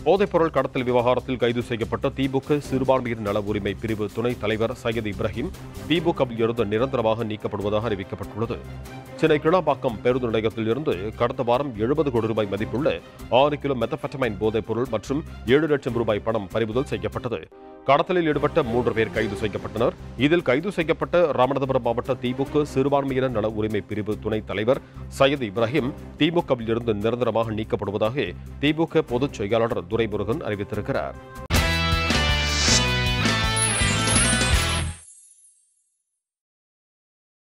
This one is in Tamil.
போதைப்பொருள் கடத்தல் விவகாரத்தில் கைது செய்யப்பட்ட திமுக சிறுபான்மையினர் நல உரிமை பிரிவு துணைத் தலைவர் சையத் இப்ராஹிம் திமுகவில் இருந்து நிரந்தரமாக நீக்கப்படுவதாக அறிவிக்கப்பட்டுள்ளது சென்னை கிளாம்பாக்கம் பேருந்து நிலையத்தில் இருந்து கடந்த வாரம் எழுபது கோடி ரூபாய் மதிப்புள்ள ஆறு கிலோ மெத்தபெட்டமைன் போதைப் பொருள் மற்றும் ஏழு லட்சம் ரூபாய் பணம் பறிமுதல் செய்யப்பட்டது கடத்தலில் ஈடுபட்ட மூன்று பேர் கைது செய்யப்பட்டனர் இதில் கைது செய்யப்பட்ட ராமநாதபுரம் மாவட்ட திமுக சிறுபான்மையினர் நல உரிமை பிரிவு துணைத் தலைவர் சையத் இப்ராஹிம் திமுகவில் இருந்து நிரந்தரமாக நீக்கப்படுவதாக திமுக பொதுச் செயலாளர் துரைமுருகன் அறிவித்திருக்கிறார்